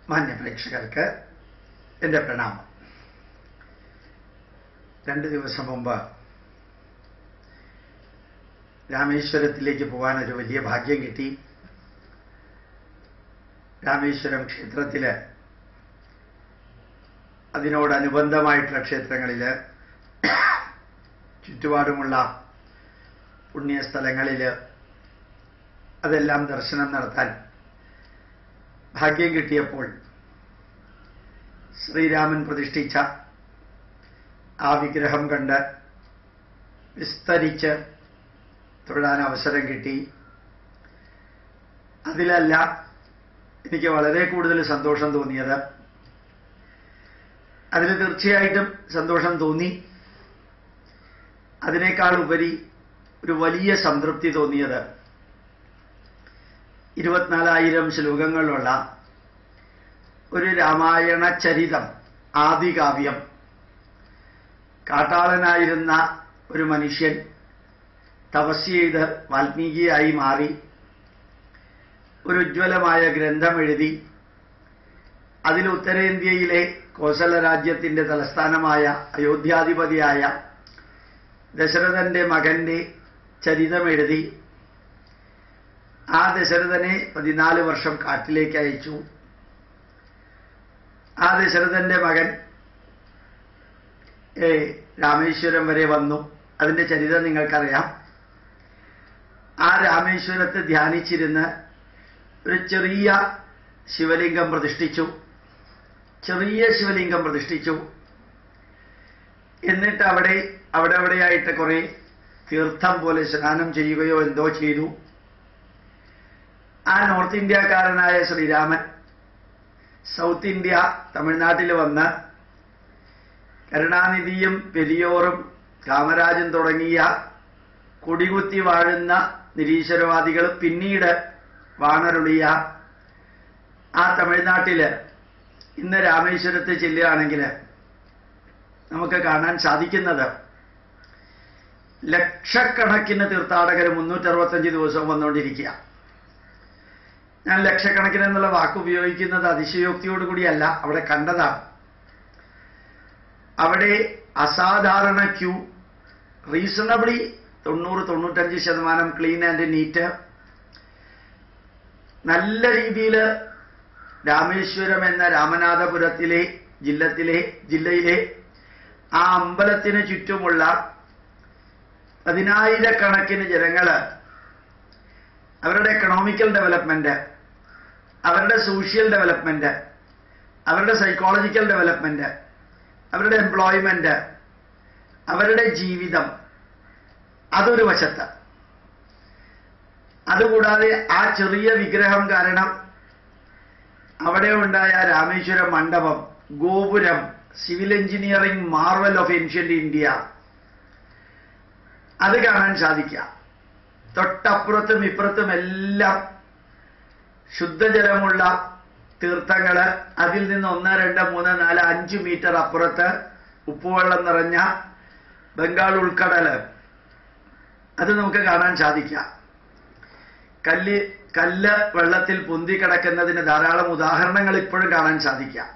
മാന്യ പ്രേക്ഷകർക്ക് എൻ്റെ പ്രണാമം രണ്ട് ദിവസം മുമ്പ് രാമേശ്വരത്തിലേക്ക് പോകാൻ ഒരു വലിയ ഭാഗ്യം കിട്ടി രാമേശ്വരം ക്ഷേത്രത്തില് അതിനോടനുബന്ധമായിട്ടുള്ള ക്ഷേത്രങ്ങളിൽ ചുറ്റുപാടുമുള്ള പുണ്യസ്ഥലങ്ങളിൽ അതെല്ലാം ദർശനം നടത്താൻ ഭാഗ്യം കിട്ടിയപ്പോൾ ശ്രീരാമൻ പ്രതിഷ്ഠിച്ച ആ വിഗ്രഹം കണ്ട് വിസ്തരിച്ച് തൊഴാൻ അവസരം കിട്ടി അതിലല്ല എനിക്ക് വളരെ കൂടുതൽ സന്തോഷം തോന്നിയത് അതിൽ തീർച്ചയായിട്ടും സന്തോഷം തോന്നി അതിനേക്കാൾ ഉപരി ഒരു വലിയ സംതൃപ്തി തോന്നിയത് ഇരുപത്തിനാലായിരം ശ്ലോകങ്ങളുള്ള ഒരു രാമായണ ചരിതം ആദികാവ്യം കാട്ടാളനായിരുന്ന ഒരു മനുഷ്യൻ തപസ് ചെയ്ത് വാൽമീകിയായി മാറി ഒരു ഉജ്ജ്വലമായ ഗ്രന്ഥം എഴുതി അതിൽ ഉത്തരേന്ത്യയിലെ കോസല രാജ്യത്തിന്റെ തലസ്ഥാനമായ അയോധ്യാധിപതിയായ ദശരഥന്റെ മകന്റെ ചരിതം എഴുതി ആ ദശരഥനെ പതിനാല് വർഷം കാട്ടിലേക്ക് അയച്ചു ആ ദശരഥന്റെ മകൻ ഏ രാമേശ്വരം വരെ വന്നു അതിന്റെ ചരിതം നിങ്ങൾക്കറിയാം ആ രാമേശ്വരത്തെ ധ്യാനിച്ചിരുന്ന് ഒരു ചെറിയ ശിവലിംഗം പ്രതിഷ്ഠിച്ചു ചെറിയ ശിവലിംഗം പ്രതിഷ്ഠിച്ചു എന്നിട്ട് അവിടെ അവിടെ അവിടെയായിട്ട് കുറെ തീർത്ഥം പോലെ സ്നാനം ചെയ്യുകയോ എന്തോ ചെയ്തു ആ നോർത്ത് ഇന്ത്യക്കാരനായ ശ്രീരാമൻ സൗത്ത് ഇന്ത്യ തമിഴ്നാട്ടിൽ വന്ന് കരുണാനിധിയും പെരിയോറും കാമരാജൻ തുടങ്ങിയ കൊടികുത്തി വാഴുന്ന നിരീശ്വരവാദികൾ പിന്നീട് വാണരുളിയ ആ തമിഴ്നാട്ടില് ഇന്ന് രാമേശ്വരത്ത് ചെല്ലുകയാണെങ്കിൽ നമുക്ക് കാണാൻ സാധിക്കുന്നത് ലക്ഷക്കണക്കിന് തീർത്ഥാടകർ മുന്നൂറ്ററുപത്തഞ്ച് ദിവസവും വന്നുകൊണ്ടിരിക്കുക ഞാൻ ലക്ഷക്കണക്കിന് എന്നുള്ള വാക്ക് ഉപയോഗിക്കുന്നത് അതിശയോക്തിയോടുകൂടിയല്ല അവിടെ കണ്ടതാണ് അവിടെ അസാധാരണ ക്യൂ റീസണബിളി തൊണ്ണൂറ് തൊണ്ണൂറ്റഞ്ച് ശതമാനം ക്ലീൻ ആൻഡ് നീറ്റ് നല്ല രീതിയിൽ രാമേശ്വരം എന്ന രാമനാഥപുരത്തിലെ ജില്ലത്തിലെ ജില്ലയിലെ ആ അമ്പലത്തിന് ചുറ്റുമുള്ള പതിനായിരക്കണക്കിന് ജനങ്ങള് അവരുടെ എക്കണോമിക്കൽ ഡെവലപ്മെന്റ് അവരുടെ സോഷ്യൽ ഡെവലപ്മെന്റ് അവരുടെ സൈക്കോളജിക്കൽ ഡെവലപ്മെന്റ് അവരുടെ എംപ്ലോയ്മെന്റ് അവരുടെ ജീവിതം അതൊരു വശത്ത് അതുകൂടാതെ ആ ചെറിയ വിഗ്രഹം കാരണം അവിടെ ഉണ്ടായ Rameswara Mandapam gopuram civil engineering marvel of ancient India അത് കാണാൻ സാധിക്കാം തൊട്ടപ്പുറത്തും ഇപ്പുറത്തും എല്ലാം ശുദ്ധജലമുള്ള തീർത്ഥങ്ങള് അതിൽ നിന്ന് ഒന്ന് രണ്ട് മൂന്ന് നാല് അഞ്ച് മീറ്റർ അപ്പുറത്ത് ഉപ്പുവെള്ളം നിറഞ്ഞ ബംഗാൾ ഉൾക്കടല് അത് നമുക്ക് കാണാൻ സാധിക്കാം കല്ല് കല്ല് വെള്ളത്തിൽ പൊന്തി കിടക്കുന്നതിന് ധാരാളം ഉദാഹരണങ്ങൾ ഇപ്പോഴും കാണാൻ സാധിക്കാം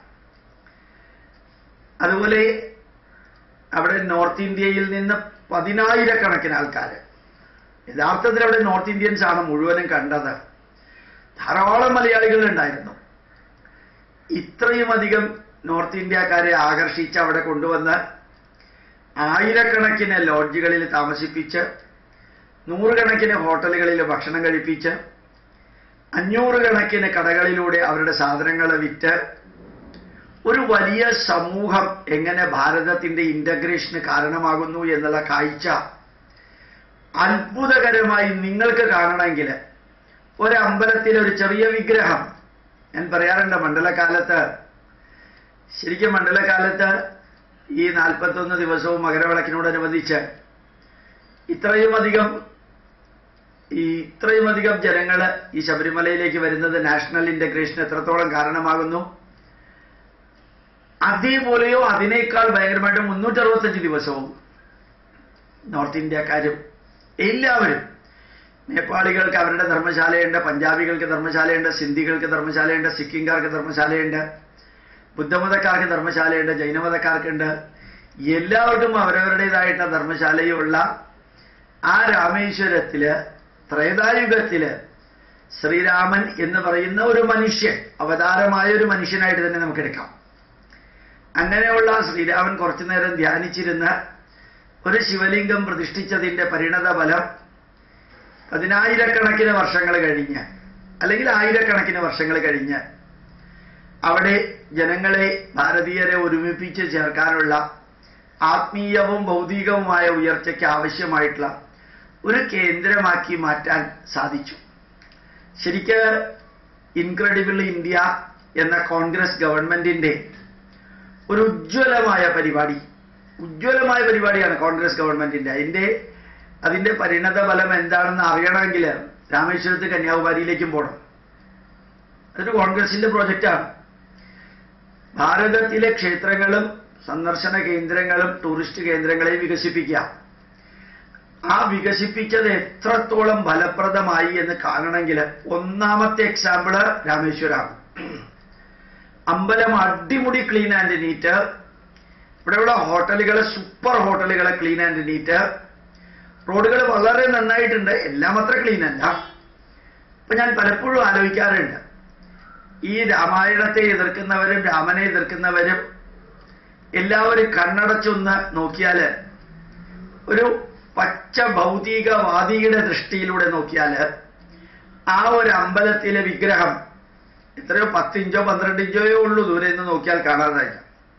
അതുപോലെ അവിടെ നോർത്ത് ഇന്ത്യയിൽ നിന്ന് പതിനായിരക്കണക്കിന് ആൾക്കാർ യഥാർത്ഥത്തിൽ അവിടെ നോർത്ത് ഇന്ത്യൻസ് ആണ് മുഴുവനും കണ്ടത് ധാരാളം മലയാളികൾ ഉണ്ടായിരുന്നു ഇത്രയും അധികം നോർത്ത് ഇന്ത്യക്കാരെ ആകർഷിച്ച് അവിടെ കൊണ്ടുവന്ന് ആയിരക്കണക്കിന് ലോഡ്ജുകളിൽ താമസിപ്പിച്ച് നൂറുകണക്കിന് ഹോട്ടലുകളിൽ ഭക്ഷണം കഴിപ്പിച്ച് അഞ്ഞൂറ് കണക്കിന് കടകളിലൂടെ അവരുടെ സാധനങ്ങൾ വിറ്റ് ഒരു വലിയ സമൂഹം എങ്ങനെ ഭാരതത്തിന്റെ ഇന്റഗ്രേഷന് കാരണമാകുന്നു എന്നുള്ള കാഴ്ച അത്ഭുതകരമായി നിങ്ങൾക്ക് കാണണമെങ്കിൽ ഒരമ്പലത്തിൽ ഒരു ചെറിയ വിഗ്രഹം ഞാൻ പറയാറുണ്ട് മണ്ഡലകാലത്ത് ശരിക്കും മണ്ഡലകാലത്ത് ഈ നാൽപ്പത്തൊന്ന് ദിവസവും മകരവിളക്കിനോടനുബന്ധിച്ച് ഇത്രയും അധികം ഈ ഇത്രയും അധികം ജനങ്ങൾ ഈ ശബരിമലയിലേക്ക് വരുന്നത് നാഷണൽ ഇന്റഗ്രേഷൻ എത്രത്തോളം കാരണമാകുന്നു അതേപോലെയോ അതിനേക്കാൾ ഭയങ്കരമായിട്ട് മുന്നൂറ്ററുപത്തഞ്ച് ദിവസവും നോർത്ത് ഇന്ത്യക്കാരും എല്ലാവരും നേപ്പാളികൾക്ക് അവരുടെ ധർമ്മശാലയുണ്ട് പഞ്ചാബികൾക്ക് ധർമ്മശാലയുണ്ട് സിന്ധികൾക്ക് ധർമ്മശാലയുണ്ട് സിക്കിംകാർക്ക് ധർമ്മശാലയുണ്ട് ബുദ്ധമതക്കാർക്ക് ധർമ്മശാലയുണ്ട് ജൈനമതക്കാർക്കുണ്ട് എല്ലാവർക്കും അവരവരുടേതായിട്ട് ധർമ്മശാലയുള്ള ആ രാമേശ്വരത്തില് ത്രേതായുഗത്തില് ശ്രീരാമൻ എന്ന് പറയുന്ന ഒരു മനുഷ്യൻ അവതാരമായ ഒരു മനുഷ്യനായിട്ട് തന്നെ നമുക്ക് എടുക്കാം അങ്ങനെയുള്ള ശ്രീരാമൻ കുറച്ചു നേരം ധ്യാനിച്ചിരുന്ന് ഒരു ശിവലിംഗം പ്രതിഷ്ഠിച്ചതിന്റെ പരിണത ഫലം പതിനായിരക്കണക്കിന് വർഷങ്ങൾ കഴിഞ്ഞ് അല്ലെങ്കിൽ ആയിരക്കണക്കിന് വർഷങ്ങൾ കഴിഞ്ഞ് അവിടെ ജനങ്ങളെ ഭാരതീയരെ ഒരുമിപ്പിച്ച് ചേർക്കാനുള്ള ആത്മീയവും ഭൗതികവുമായ ഉയർച്ചയ്ക്ക് ആവശ്യമായിട്ടുള്ള ഒരു കേന്ദ്രമാക്കി മാറ്റാൻ സാധിച്ചു ശരിക്ക് ഇൻക്രെഡിബിൾ ഇന്ത്യ എന്ന കോൺഗ്രസ് ഗവൺമെന്റിന്റെ ഒരു ഉജ്ജ്വലമായ പരിപാടി ഉജ്ജ്വലമായ പരിപാടിയാണ് കോൺഗ്രസ് ഗവൺമെന്റിന്റെ അതിന്റെ അതിന്റെ പരിണത ഫലം എന്താണെന്ന് അറിയണമെങ്കിൽ രാമേശ്വരത്ത് കന്യാകുമാരിയിലേക്കും പോകണം അതൊരു കോൺഗ്രസിന്റെ പ്രോജക്റ്റാണ് ഭാരതത്തിലെ ക്ഷേത്രങ്ങളും സന്ദർശന കേന്ദ്രങ്ങളും ടൂറിസ്റ്റ് കേന്ദ്രങ്ങളെയും വികസിപ്പിക്കുക ആ വികസിപ്പിച്ചത് എത്രത്തോളം ഫലപ്രദമായി എന്ന് കാണണമെങ്കിൽ ഒന്നാമത്തെ എക്സാമ്പിള് രാമേശ്വരാണ് അമ്പലം അടിമുടി ക്ലീൻ ആൻഡ് നീറ്റ് ഇവിടെയുള്ള ഹോട്ടലുകൾ സൂപ്പർ ഹോട്ടലുകൾ ക്ലീൻ ആൻഡ് നീറ്റ് റോഡുകൾ വളരെ നന്നായിട്ടുണ്ട് എല്ലാം അത്ര ക്ലീൻ അല്ല അപ്പൊ ഞാൻ പലപ്പോഴും ആലോചിക്കാറുണ്ട് ഈ രാമായണത്തെ എതിർക്കുന്നവരും രാമനെ എതിർക്കുന്നവരും എല്ലാവരും കണ്ണടച്ചൊന്ന് നോക്കിയാല് ഒരു പച്ച ഭൗതികവാദിയുടെ ദൃഷ്ടിയിലൂടെ നോക്കിയാല് ആ ഒരു അമ്പലത്തിലെ വിഗ്രഹം എത്രയോ പത്തിഞ്ചോ പന്ത്രണ്ട് ഇഞ്ചോയോ ഉള്ളൂ ദൂരെ നിന്ന് നോക്കിയാൽ കാണാതായില്ല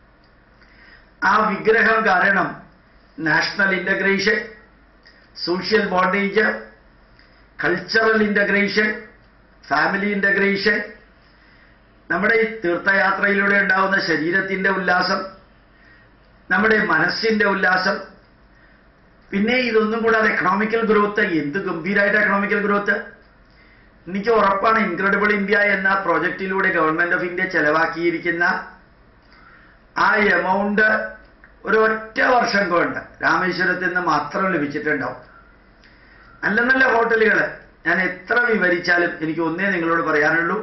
ആ വിഗ്രഹം കാരണം national integration social bondage cultural integration family integration നമ്മുടെ ഈ തീർത്ഥയാത്രയിലൂടെ ഉണ്ടാവുന്ന ശരീരത്തിന്റെ ഉല്ലാസം നമ്മുടെ മനസ്സിന്റെ ഉല്ലാസം പിന്നെ ഇതൊന്നും കൂടാതെ എക്കണോമിക്കൽ ഗ്രോത്ത് എന്ത് ഗംഭീരമായിട്ട് എക്കണോമിക്കൽ ഗ്രോത്ത് എനിക്ക് ഉറപ്പാണ് ഇൻക്രെഡിബിൾ ഇന്ത്യ എന്ന പ്രോജക്റ്റിലൂടെ ഗവൺമെന്റ് ഓഫ് ഇന്ത്യ ചെലവാക്കിയിരിക്കുന്ന ആ എമൗണ്ട് ഒരു ഒറ്റ വർഷം കൊണ്ട് രാമേശ്വരത്തിൽ നിന്ന് മാത്രം ലഭിച്ചിട്ടുണ്ടാവും നല്ല നല്ല ഹോട്ടലുകൾ ഞാൻ എത്ര വിവരിച്ചാലും എനിക്ക് ഒന്നേ നിങ്ങളോട് പറയാനുള്ളൂ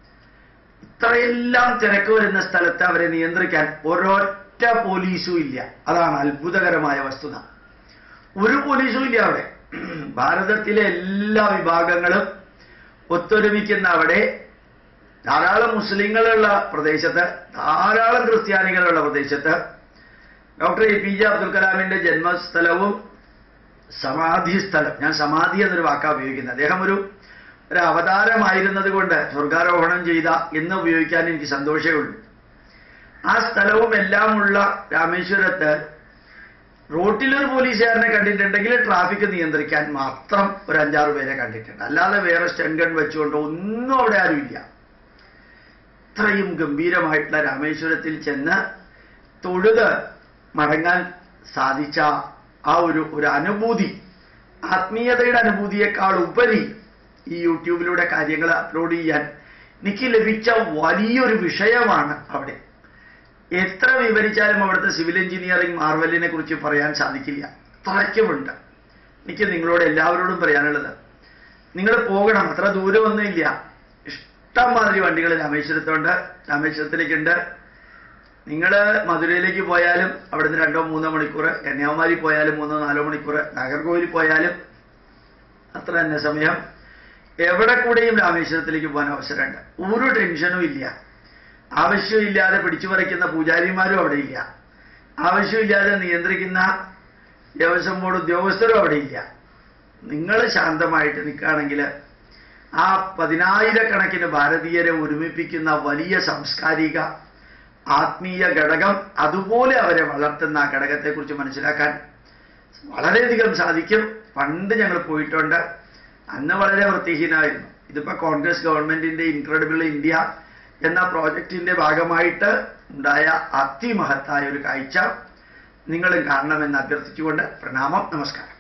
ഇത്രയെല്ലാം തിരക്ക് വരുന്ന സ്ഥലത്ത് അവരെ നിയന്ത്രിക്കാൻ ഒരൊറ്റ പോലീസും ഇല്ല അതാണ് അത്ഭുതകരമായ വസ്തുത ഒരു പോലീസും ഇല്ല അവിടെ ഭാരതത്തിലെ എല്ലാ വിഭാഗങ്ങളും ഒത്തൊരുമിക്കുന്ന അവിടെ ധാരാളം മുസ്ലിങ്ങളുള്ള പ്രദേശത്ത് ധാരാളം ക്രിസ്ത്യാനികളുള്ള പ്രദേശത്ത് doctor A P J Abdul കലാമിന്റെ ജന്മസ്ഥലവും സമാധി സ്ഥലം ഞാൻ സമാധി എന്നൊരു വാക്കാണ് ഉപയോഗിക്കുന്നത് അദ്ദേഹം ഒരു ഒരു അവതാരമായിരുന്നത് കൊണ്ട് സ്വർഗാരോഹണം ചെയ്ത എന്ന് ഉപയോഗിക്കാൻ എനിക്ക് സന്തോഷമേ ഉള്ളൂ ആ സ്ഥലവും എല്ലാമുള്ള രാമേശ്വരത്ത് റോട്ടിലൊരു പോലീസുകാരനെ കണ്ടിട്ടുണ്ടെങ്കിൽ ട്രാഫിക് നിയന്ത്രിക്കാൻ മാത്രം ഒരു അഞ്ചാറ് പേരെ കണ്ടിട്ടുണ്ട് അല്ലാതെ വേറെ സ്റ്റങ്കൺ വെച്ചുകൊണ്ട് ഒന്നും അവിടെ ആരുമില്ല ഇത്രയും ഗംഭീരമായിട്ടുള്ള രാമേശ്വരത്തിൽ ചെന്ന് തൊഴുത് മടങ്ങാൻ സാധിച്ച ആ ഒരു ഒരു അനുഭൂതി ആത്മീയതയുടെ അനുഭൂതിയേക്കാൾ ഉപരി ഈ യൂട്യൂബിലൂടെ കാര്യങ്ങൾ അപ്ലോഡ് ചെയ്യാൻ എനിക്ക് ലഭിച്ച വലിയൊരു വിഷയമാണ് അവിടെ എത്ര വിവരിച്ചാലും അവിടുത്തെ സിവിൽ എഞ്ചിനീയറിംഗ് മാർവലിനെ കുറിച്ച് പറയാൻ സാധിക്കില്ല അത്രയ്ക്കുമുണ്ട് എനിക്ക് നിങ്ങളോട് എല്ലാവരോടും പറയാനുള്ളത് നിങ്ങൾ പോകണം അത്ര ദൂരമൊന്നുമില്ല ഇഷ്ടം മാതിരി വണ്ടികൾ രാമേശ്വരത്തുണ്ട് രാമേശ്വരത്തിലേക്കുണ്ട് നിങ്ങൾ മധുരയിലേക്ക് പോയാലും അവിടുന്ന് രണ്ടോ മൂന്നോ മണിക്കൂർ കന്യാകുമാരി പോയാലും മൂന്നോ നാലോ മണിക്കൂർ നാഗർകോവിൽ പോയാലും അത്ര തന്നെ സമയം എവിടെ കൂടെയും രാമേശ്വരത്തിലേക്ക് പോകാൻ അവസരമുണ്ട് ഒരു ടെൻഷനും ഇല്ല ആവശ്യമില്ലാതെ പിടിച്ചു പറിക്കുന്ന പൂജാരിമാരും അവിടെ ഇല്ല ആവശ്യമില്ലാതെ നിയന്ത്രിക്കുന്ന ദേവസ്വം ബോർഡ് ഉദ്യോഗസ്ഥരും അവിടെ ഇല്ല നിങ്ങൾ ശാന്തമായിട്ട് നിൽക്കുകയാണെങ്കിൽ ആ പതിനായിരക്കണക്കിന് ഭാരതീയരെ ഒരുമിപ്പിക്കുന്ന വലിയ സാംസ്കാരിക ആത്മീയ ഘടകം അതുപോലെ അവരെ വളർത്തുന്ന ആ ഘടകത്തെക്കുറിച്ച് മനസ്സിലാക്കാൻ വളരെയധികം സാധിക്കും പണ്ട് ഞങ്ങൾ പോയിട്ടുണ്ട് അന്ന് വളരെ വൃത്തിഹീനമായിരുന്നു ഇതിപ്പോ കോൺഗ്രസ് ഗവൺമെന്റിന്റെ ഇൻക്രെഡിബിൾ ഇന്ത്യ എന്ന പ്രോജക്റ്റിന്റെ ഭാഗമായിട്ട് ഉണ്ടായ അതിമഹത്തായ ഒരു കാഴ്ച നിങ്ങളും കാണണമെന്ന് അഭ്യർത്ഥിച്ചുകൊണ്ട് പ്രണാമം നമസ്കാരം